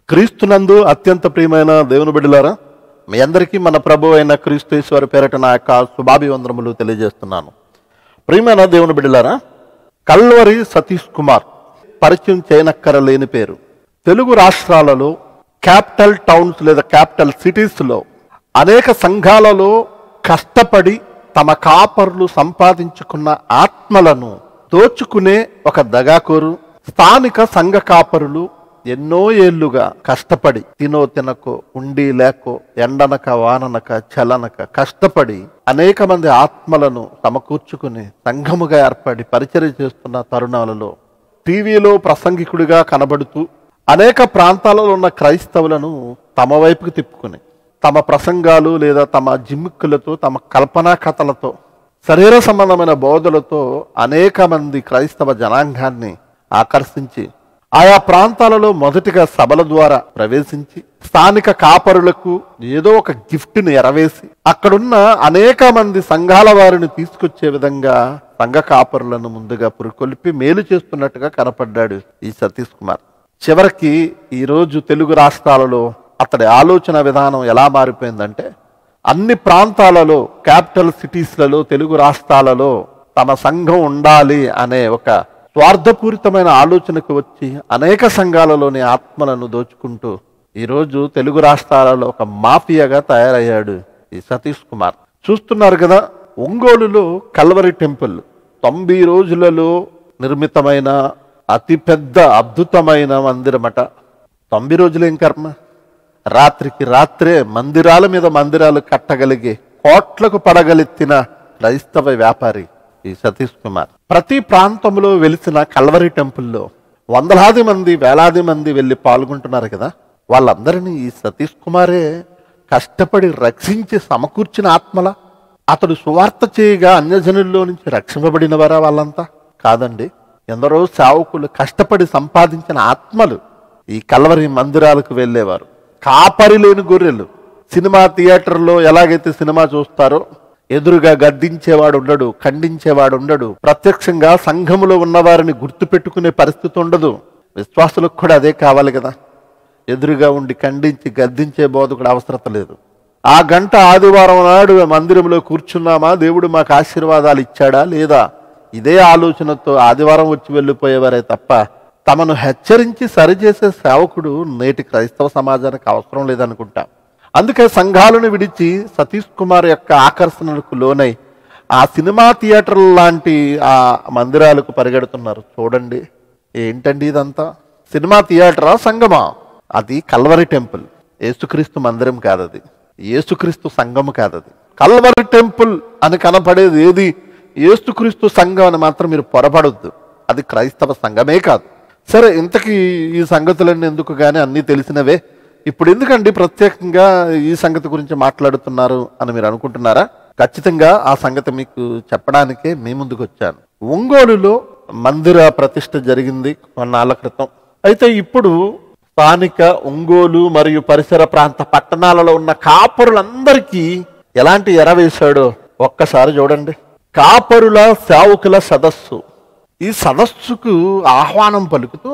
క్రీస్తునందు అత్యంత ప్రియమైన దేవుని బిడ్డలారా మీ అందరికీ మన ప్రభు అయిన క్రీస్తు పేరట నా యొక్క శుభాభివందనములు తెలియజేస్తున్నాను ప్రియమైన దేవుని బిడ్డలారా కల్వరి సతీష్ కుమార్ పరిచయం చేయనక్కరలేని పేరు తెలుగు రాష్ట్రాలలో క్యాపిటల్ టౌన్స్ లేదా క్యాపిటల్ సిటీస్లో అనేక సంఘాలలో కష్టపడి తమ కాపర్లు సంపాదించుకున్న ఆత్మలను దోచుకునే ఒక దగాకోరు స్థానిక సంఘ కాపరులు ఎన్నో ఏళ్లుగా కష్టపడి తినో తినకో ఉండి లేకో ఎండనక వాననక చలనక కష్టపడి అనేక మంది ఆత్మలను సమకూర్చుకుని సంఘముగా ఏర్పడి పరిచర్య చేస్తున్న తరుణాలలో టీవీలో ప్రసంగికుడిగా కనబడుతూ అనేక ప్రాంతాలలో ఉన్న క్రైస్తవులను తమ వైపుకు తిప్పుకుని తమ ప్రసంగాలు లేదా తమ జిమ్మిక్కులతో తమ కల్పనా కథలతో శరీర సంబంధమైన బోధలతో అనేక మంది క్రైస్తవ జనాంగాన్ని ఆకర్షించి ఆయా ప్రాంతాలలో మొదటిగా సభల ద్వారా ప్రవేశించి స్థానిక కాపరులకు ఏదో ఒక గిఫ్ట్ని ఎరవేసి అక్కడున్న అనేక మంది సంఘాల వారిని తీసుకొచ్చే విధంగా సంఘ కాపరులను ముందుగా పురికొల్పి మేలు చేస్తున్నట్టుగా కనపడ్డాడు ఈ సతీష్ కుమార్ చివరికి ఈరోజు తెలుగు రాష్ట్రాలలో అతడి ఆలోచన విధానం ఎలా మారిపోయిందంటే అన్ని ప్రాంతాలలో క్యాపిటల్ సిటీస్లలో తెలుగు రాష్ట్రాలలో తమ సంఘం ఉండాలి అనే ఒక స్వార్థపూరితమైన ఆలోచనకు వచ్చి అనేక సంఘాలలోని ఆత్మలను దోచుకుంటూ ఈరోజు తెలుగు రాష్ట్రాలలో ఒక మాఫియాగా తయారయ్యాడు ఈ సతీష్ కుమార్ చూస్తున్నారు కదా ఒంగోలులో కల్వరి టెంపుల్ తొంభై రోజులలో నిర్మితమైన అతిపెద్ద అద్భుతమైన మందిరమట తొంభై రోజులేం కర్మ రాత్రికి రాత్రే మందిరాల మీద మందిరాలు కట్టగలిగే కోట్లకు పడగలెత్తిన క్రైస్తవ వ్యాపారి ఈ సతీష్ కుమార్ ప్రతి ప్రాంతంలో వెలిసిన కల్వరి టెంపుల్లో వందలాది మంది వేలాది మంది వెళ్ళి పాల్గొంటున్నారు కదా వాళ్ళందరినీ ఈ సతీష్ కుమారే కష్టపడి రక్షించి సమకూర్చిన ఆత్మల అతడు సువార్త చేయగా అన్యజనుల్లో నుంచి రక్షింపబడిన వారా వాళ్ళంతా కాదండి ఎందరో సేవకులు కష్టపడి సంపాదించిన ఆత్మలు ఈ కల్వరి మందిరాలకు వెళ్ళేవారు కాపరి లేని గొర్రెలు సినిమా థియేటర్లో ఎలాగైతే సినిమా చూస్తారో ఎదురుగా గద్దించేవాడు ఉండడు ఖండించేవాడు ఉండడు ప్రత్యక్షంగా సంఘములో ఉన్నవారిని గుర్తుపెట్టుకునే పరిస్థితి ఉండదు విశ్వాసులకు కూడా అదే కావాలి కదా ఎదురుగా ఉండి ఖండించి గద్దించే బోధకుడు అవసరత లేదు ఆ గంట ఆదివారం నాడు మందిరంలో కూర్చున్నామా దేవుడు మాకు ఆశీర్వాదాలు ఇచ్చాడా లేదా ఇదే ఆలోచనతో ఆదివారం వచ్చి వెళ్ళిపోయేవారే తప్ప తమను హెచ్చరించి సరిచేసే సేవకుడు నేటి క్రైస్తవ సమాజానికి అవసరం లేదనుకుంటా అందుకే సంఘాలను విడిచి సతీష్ కుమార్ యొక్క ఆకర్షణలకు లోనై ఆ సినిమా థియేటర్ లాంటి ఆ మందిరాలకు పరిగెడుతున్నారు చూడండి ఏంటండి ఇదంతా సినిమా థియేటరా సంగమా అది కల్వరి టెంపుల్ యేసుక్రీస్తు మందిరం కాదది యేసుక్రీస్తు సంఘము కాదది కల్వరి టెంపుల్ అని కనపడేది ఏది యేసుక్రీస్తు సంఘం అని మాత్రం మీరు పొరపడొద్దు అది క్రైస్తవ సంఘమే కాదు సరే ఇంతకీ ఈ సంగతులన్నీ ఎందుకు కానీ అన్నీ తెలిసినవే ఇప్పుడు ఎందుకండి ప్రత్యేకంగా ఈ సంగతి గురించి మాట్లాడుతున్నారు అని మీరు అనుకుంటున్నారా ఖచ్చితంగా ఆ సంగతి మీకు చెప్పడానికే మీ ముందుకు వచ్చాను ఒంగోలులో మందిర ప్రతిష్ఠ జరిగింది కొన్నాళ్ళ క్రితం అయితే ఇప్పుడు స్థానిక ఒంగోలు మరియు పరిసర ప్రాంత పట్టణాలలో ఉన్న కాపరులందరికీ ఎలాంటి ఎర వేశాడో ఒక్కసారి చూడండి కాపరుల సేవకుల సదస్సు ఈ సదస్సుకు ఆహ్వానం పలుకుతూ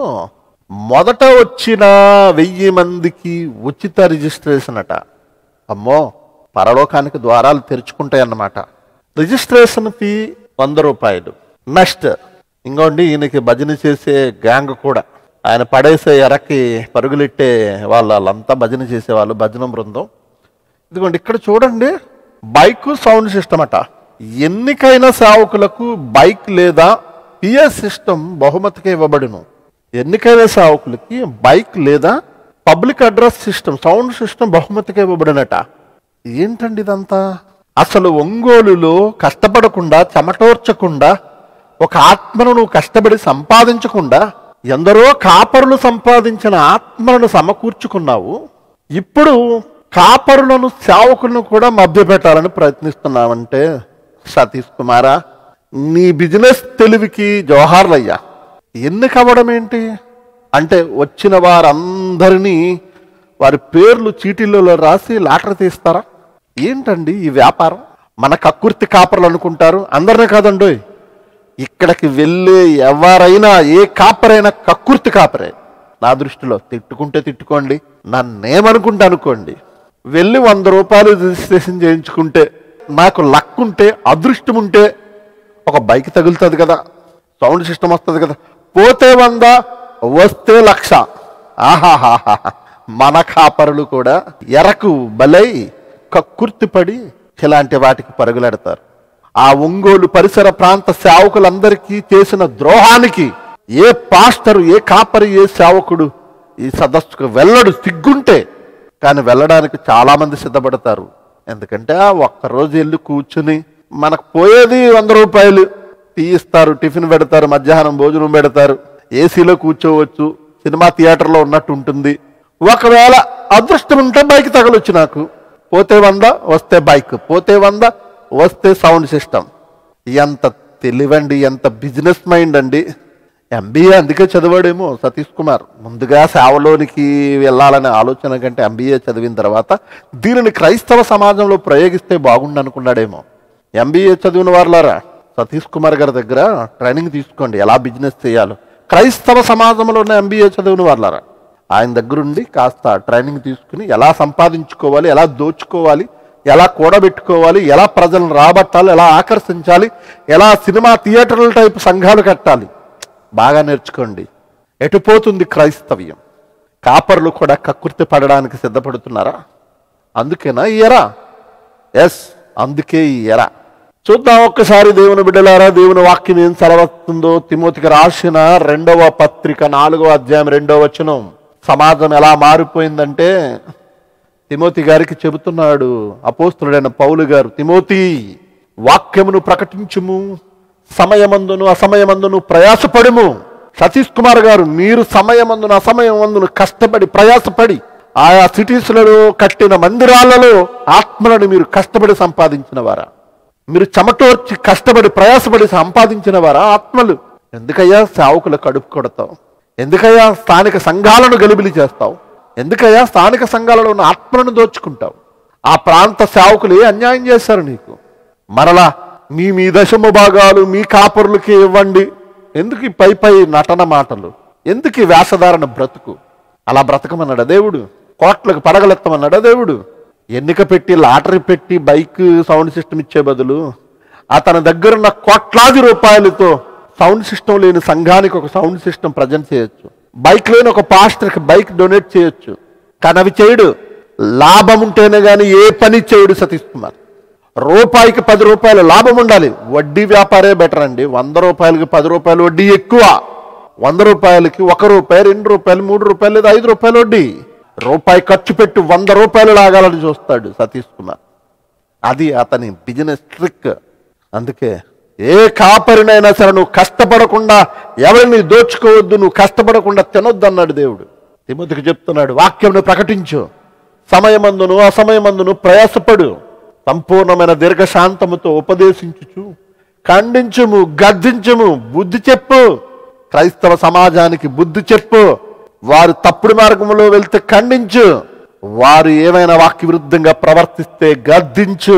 మొదట వచ్చిన వెయ్యి మందికి ఉచిత రిజిస్ట్రేషన్ అట అమ్మో పరలోకానికి ద్వారాలు తెరుచుకుంటాయన్నమాట రిజిస్ట్రేషన్ ఫీ వంద రూపాయలు నెక్స్ట్ ఇంకోండి ఈయనకి భజన చేసే గ్యాంగ్ కూడా ఆయన పడేసే ఎరకి పరుగులెట్టే వాళ్ళు వాళ్ళంతా భజన చేసేవాళ్ళు భజన బృందం ఇదిగోండి ఇక్కడ చూడండి బైక్ సౌండ్ సిస్టమ్ అట ఎన్నికైన సేవకులకు బైక్ లేదా పిఎస్ సిస్టమ్ బహుమతిగా ఇవ్వబడును ఎన్నికైన సేవకులకి బైక్ లేదా public address system sound system బహుమతిగా ఇవ్వబడినట ఏంటండి ఇదంతా అసలు ఒంగోలులో కష్టపడకుండా చెమటోర్చకుండా ఒక ఆత్మను నువ్వు కష్టపడి సంపాదించకుండా ఎందరో కాపరులు సంపాదించిన ఆత్మలను సమకూర్చుకున్నావు ఇప్పుడు కాపరులను సేవకులను కూడా మభ్యపెట్టాలని ప్రయత్నిస్తున్నావంటే సతీష్ కుమారా నీ బిజినెస్ తెలివికి జోహార్లయ్యా ఎన్నిక అవ్వడం ఏంటి అంటే వచ్చిన వారందరినీ వారి పేర్లు చీటీలలో రాసి లాటరీ తీస్తారా ఏంటండి ఈ వ్యాపారం మన కక్కుర్తి కాపర్లు అనుకుంటారు అందరినీ కాదండోయ్ ఇక్కడికి వెళ్ళే ఎవరైనా ఏ కాపరైనా కక్కుర్తి కాపరే నా దృష్టిలో తిట్టుకుంటే తిట్టుకోండి నన్నేమనుకుంటే అనుకోండి వెళ్ళి వంద రూపాయలు రిజిస్ట్రేషన్ చేయించుకుంటే నాకు లక్ ఉంటే అదృష్టం ఉంటే ఒక బైక్ తగులుతుంది కదా సౌండ్ సిస్టమ్ వస్తుంది కదా పోతే వంద వస్తే లక్ష ఆహాహాహా మన కాపరులు కూడా ఎరకు బలై కక్కుర్తిపడి ఇలాంటి వాటికి పరుగులెడతారు ఆ ఒంగోలు పరిసర ప్రాంత సేవకులందరికీ చేసిన ద్రోహానికి ఏ పాస్టరు ఏ కాపరి ఏ సేవకుడు ఈ సదస్సుకు వెళ్ళడు సిగ్గుంటే కానీ వెళ్ళడానికి చాలా మంది సిద్ధపడతారు ఎందుకంటే ఆ ఒక్కరోజు వెళ్ళి కూర్చుని మనకు పోయేది వంద రూపాయలు టీ ఇస్తారు టిఫిన్ పెడతారు మధ్యాహ్నం భోజనం పెడతారు ఏసీలో కూర్చోవచ్చు సినిమా థియేటర్లో ఉన్నట్టు ఉంటుంది ఒకవేళ అదృష్టం ఉంటే బైక్ తగలొచ్చు నాకు పోతే వంద వస్తే బైక్ పోతే వంద వస్తే సౌండ్ సిస్టమ్ ఎంత తెలివండి ఎంత బిజినెస్ మైండ్ అండి ఎంబీఏ అందుకే చదివాడేమో సతీష్ కుమార్ ముందుగా సేవలోనికి వెళ్ళాలనే ఆలోచన కంటే ఎంబీఏ చదివిన తర్వాత దీనిని క్రైస్తవ సమాజంలో ప్రయోగిస్తే బాగుండు అనుకున్నాడేమో ఎంబీఏ చదివిన వాళ్ళారా సతీష్ కుమార్ గారి దగ్గర ట్రైనింగ్ తీసుకోండి ఎలా బిజినెస్ చేయాలో క్రైస్తవ సమాజంలో ఉన్న ఎంబీఏ చదివిన వాళ్ళారా ఆయన దగ్గరుండి కాస్త ట్రైనింగ్ తీసుకుని ఎలా సంపాదించుకోవాలి ఎలా దోచుకోవాలి ఎలా కూడబెట్టుకోవాలి ఎలా ప్రజలను రాబట్టాలి ఎలా ఆకర్షించాలి ఎలా సినిమా థియేటర్ల టైపు సంఘాలు కట్టాలి బాగా నేర్చుకోండి ఎటుపోతుంది క్రైస్తవ్యం కాపర్లు కూడా కక్కుర్తి పడడానికి సిద్ధపడుతున్నారా అందుకేనా ఈ ఎరా ఎస్ అందుకే ఈ ఎర చూద్దాం ఒక్కసారి దేవుని బిడ్డలారా దేవుని వాక్యం ఏం సెలవస్తుందో తిమోతికి రాసిన రెండవ పత్రిక నాలుగవ అధ్యాయం రెండవ వచనం సమాజం ఎలా మారిపోయిందంటే తిమోతి గారికి చెబుతున్నాడు అపోస్తుడైన పౌలు గారు తిమోతి వాక్యమును ప్రకటించుము సమయమందును అసమయమందును ప్రయాసపడుము సతీష్ కుమార్ గారు మీరు సమయమందును అసమయమందును కష్టపడి ప్రయాసపడి ఆయా సిటీస్లలో కట్టిన మందిరాలలో ఆత్మలను మీరు కష్టపడి సంపాదించిన వారా మీరు చెమటోర్చి కష్టపడి ప్రయాసపడి సంపాదించిన వారా ఆత్మలు ఎందుకయ్యా సేవకులు కడుపు కొడతావు ఎందుకయ్యా స్థానిక సంఘాలను గలిబిలి చేస్తావు ఎందుకయ్యా స్థానిక సంఘాలలో ఉన్న ఆత్మలను దోచుకుంటావు ఆ ప్రాంత సేవకులు ఏ అన్యాయం చేశారు నీకు మరలా మీ మీ దశమ భాగాలు మీ కాపరులకి ఇవ్వండి ఎందుకు ఈ పై పై నటన మాటలు ఎందుకు ఈ వేషధారణ బ్రతుకు అలా బ్రతకమన్నాడా దేవుడు కోట్లకు పడగలెత్తమన్నాడా దేవుడు ఎన్నిక పెట్టి లాటరీ పెట్టి బైక్ సౌండ్ సిస్టమ్ ఇచ్చే బదులు అతని దగ్గరున్న కోట్లాది రూపాయలతో సౌండ్ సిస్టమ్ లేని సంఘానికి ఒక సౌండ్ సిస్టమ్ ప్రజెంట్ చేయొచ్చు బైక్ లేని ఒక పాస్టర్కి బైక్ డొనేట్ చేయొచ్చు కానీ అవి చేయడు లాభం ఉంటేనే కానీ ఏ పని చేయడు సతీష్ కుమార్ రూపాయికి పది రూపాయలు లాభం ఉండాలి వడ్డీ వ్యాపారే బెటర్ అండి వంద రూపాయలకి పది రూపాయలు వడ్డీ ఎక్కువ వంద రూపాయలకి ఒక రూపాయి రెండు రూపాయలు మూడు రూపాయలు లేదా ఐదు రూపాయలు వడ్డీ రూపాయి ఖర్చు పెట్టి వంద రూపాయలు లాగాలని చూస్తాడు సతీష్ కుమార్ అది అతని బిజినెస్ ట్రిక్ అందుకే ఏ కాపరినైనా సరే నువ్వు కష్టపడకుండా ఎవరిని దోచుకోవద్దు నువ్వు కష్టపడకుండా తినొద్దు అన్నాడు దేవుడు తిమ్మతికి చెప్తున్నాడు వాక్యంను ప్రకటించు సమయమందును అసమయమందును ప్రయాసపడు సంపూర్ణమైన దీర్ఘశాంతముతో ఉపదేశించుచు ఖండించుము గద్దించుము బుద్ధి చెప్పు క్రైస్తవ సమాజానికి బుద్ధి చెప్పు వారు తప్పుడు మార్గంలో వెళ్తే ఖండించు వారు ఏమైనా వాక్య విరుద్ధంగా ప్రవర్తిస్తే గద్దించు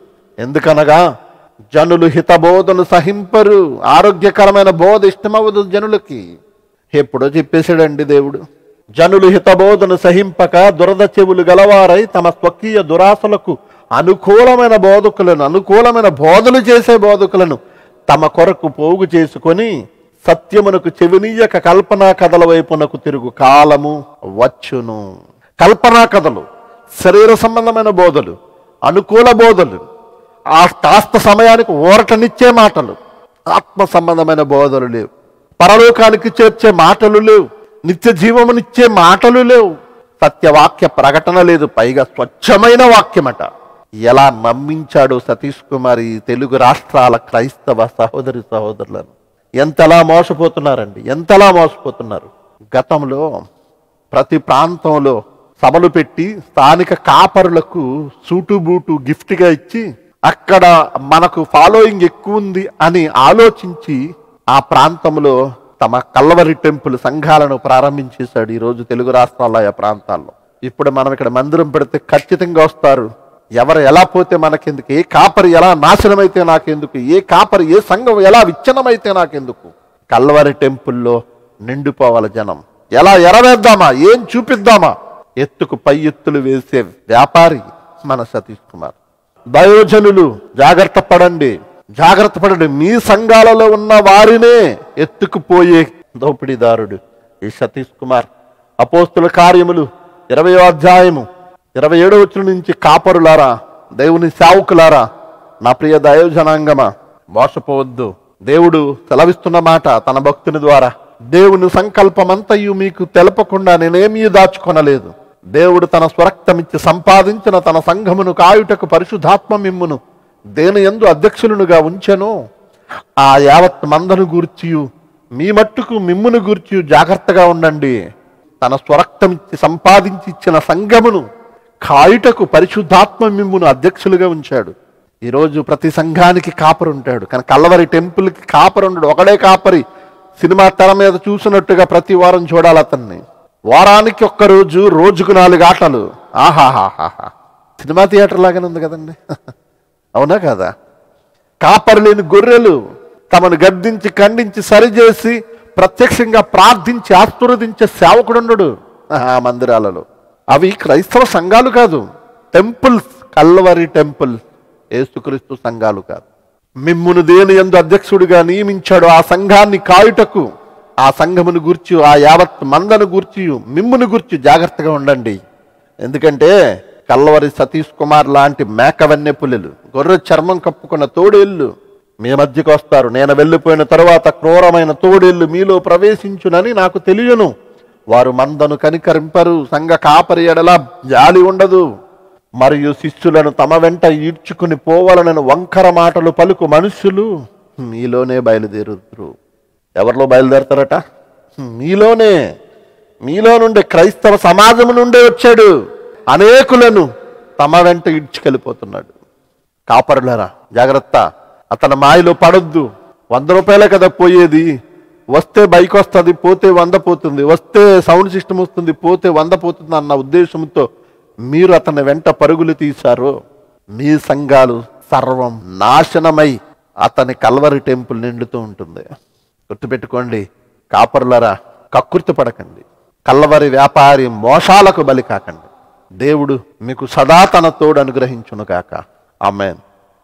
ఎందుకనగా జనులు హితబోధను సహింపరు ఆరోగ్యకరమైన బోధ ఇష్టమవ్వదు జనులకి ఎప్పుడో చెప్పేశాడండి దేవుడు జనులు హితబోధను సహింపక దురద చెవులు గలవారై తమ స్వకీయ దురాశలకు అనుకూలమైన బోధకులను అనుకూలమైన బోధలు చేసే బోధకులను తమ కొరకు పోగు చేసుకొని సత్యమునకు చెవినీయక కల్పనా కథల వైపునకు తిరుగు కాలము వచ్చును కల్పనా కథలు శరీర సంబంధమైన బోధలు అనుకూల బోధలు ఆ కాస్త సమయానికి ఊరటనిచ్చే మాటలు ఆత్మ సంబంధమైన బోధలు లేవు పరలోకానికి చేర్చే మాటలు లేవు నిత్య జీవమునిచ్చే మాటలు లేవు సత్యవాక్య ప్రకటన లేదు పైగా స్వచ్ఛమైన వాక్యమట ఎలా నమ్మించాడు సతీష్ కుమార్ ఈ తెలుగు రాష్ట్రాల క్రైస్తవ సహోదరి సహోదరులను ఎంతలా మోసపోతున్నారండి ఎంతలా మోసపోతున్నారు గతంలో ప్రతి ప్రాంతంలో సభలు పెట్టి స్థానిక కాపరులకు సూటు బూటు గిఫ్ట్గా ఇచ్చి అక్కడ మనకు ఫాలోయింగ్ ఎక్కువ ఉంది అని ఆలోచించి ఆ ప్రాంతంలో తమ కల్వరి టెంపుల్ సంఘాలను ప్రారంభించేశాడు ఈ రోజు తెలుగు రాష్ట్రాల ఆయా ప్రాంతాల్లో ఇప్పుడు మనం ఇక్కడ మందిరం పెడితే ఖచ్చితంగా వస్తారు ఎవరు ఎలా పోతే మనకెందుకు ఏ కాపరి ఎలా నాశనమైతే నాకెందుకు ఏ కాపరి ఏ సంఘం ఎలా విచ్ఛిన్నమైతే నాకెందుకు కల్వరి టెంపుల్లో నిండిపోవాలి జనం ఎలా ఎరవేద్దామా ఏం చూపిద్దామా ఎత్తుకు పై ఎత్తులు వేసే వ్యాపారి మన సతీష్ కుమార్ దయోజనులు జాగ్రత్త పడండి జాగ్రత్త పడండి మీ సంఘాలలో ఉన్న వారినే ఎత్తుకుపోయే దోపిడీదారుడు ఈ సతీష్ కుమార్ అపోస్తుల కార్యములు ఇరవయో అధ్యాయము ఇరవై ఏడో వచ్చిన నుంచి కాపరులారా దేవుని సేవకులారా నా ప్రియ దయోజనాంగమా మోసపోవద్దు దేవుడు సెలవిస్తున్న మాట తన భక్తుని ద్వారా దేవుని సంకల్పమంతయు మీకు తెలపకుండా నేనేమీ దాచుకొనలేదు దేవుడు తన స్వరక్తమిచ్చి సంపాదించిన తన సంఘమును కాయుటకు పరిశుద్ధాత్మ మిమ్మును దేని ఎందు అధ్యక్షులునుగా ఉంచెను ఆ యావత్ మందను గూర్చియు మీ మట్టుకు మిమ్మును గూర్చియు జాగ్రత్తగా ఉండండి తన స్వరక్తమిచ్చి సంపాదించి ఇచ్చిన సంఘమును కాయుటకు పరిశుద్ధాత్మ మిమ్మును అధ్యక్షులుగా ఉంచాడు ఈరోజు ప్రతి సంఘానికి కాపరు ఉంటాడు కానీ కల్లవరి టెంపుల్కి కాపరు ఉండడు ఒకడే కాపరి సినిమా తెర మీద చూసినట్టుగా ప్రతి వారం చూడాలి అతన్ని వారానికి ఒక్క రోజు రోజుకు నాలుగు ఆటలు ఆహాహాహాహా సినిమా థియేటర్ లాగానే ఉంది కదండి అవునా కదా కాపరి లేని గొర్రెలు తమను గద్దించి ఖండించి సరిచేసి ప్రత్యక్షంగా ప్రార్థించి ఆశీర్వదించే సేవకుడుండడు ఆ మందిరాలలో అవి క్రైస్తవ సంఘాలు కాదు టెంపుల్స్ కల్వరి టెంపుల్ ఏసుక్రీస్తు సంఘాలు కాదు మిమ్మును దేని ఎందు అధ్యక్షుడిగా నియమించాడు ఆ సంఘాన్ని కాయుటకు ఆ సంఘమును గూర్చి ఆ యావత్ మందను గూర్చి మిమ్మును గూర్చి జాగ్రత్తగా ఉండండి ఎందుకంటే కల్లవరి సతీష్ కుమార్ లాంటి మేకవన్నె పుల్లెలు గొర్రె చర్మం కప్పుకున్న తోడేళ్ళు మీ మధ్యకు వస్తారు నేను వెళ్ళిపోయిన తరువాత క్రూరమైన తోడేళ్ళు మీలో ప్రవేశించునని నాకు తెలియను వారు మందను కనికరింపరు సంఘ కాపరి ఎడల జాలి ఉండదు మరియు శిష్యులను తమ వెంట ఈడ్చుకుని పోవాలనని వంకర మాటలు పలుకు మనుషులు మీలోనే బయలుదేరుతురు ఎవరిలో బయలుదేరతారట మీలోనే మీలో నుండి క్రైస్తవ సమాజం నుండే వచ్చాడు అనేకులను తమ వెంట ఈడ్చుకెళ్ళిపోతున్నాడు కాపరులరా జాగ్రత్త అతని మాయలో పడొద్దు వంద రూపాయలే కదా పోయేది వస్తే బైక్ వస్తుంది పోతే వంద పోతుంది వస్తే సౌండ్ సిస్టమ్ వస్తుంది పోతే వంద పోతుంది అన్న ఉద్దేశంతో మీరు అతని వెంట పరుగులు తీశారు మీ సంఘాలు సర్వం నాశనమై అతని కల్వరి టెంపుల్ నిండుతూ ఉంటుంది గుర్తుపెట్టుకోండి కాపరులరా కక్కుర్తి పడకండి కల్లవరి వ్యాపారి మోసాలకు బలి కాకండి దేవుడు మీకు సదా తన తోడు అనుగ్రహించును కాక ఆమెన్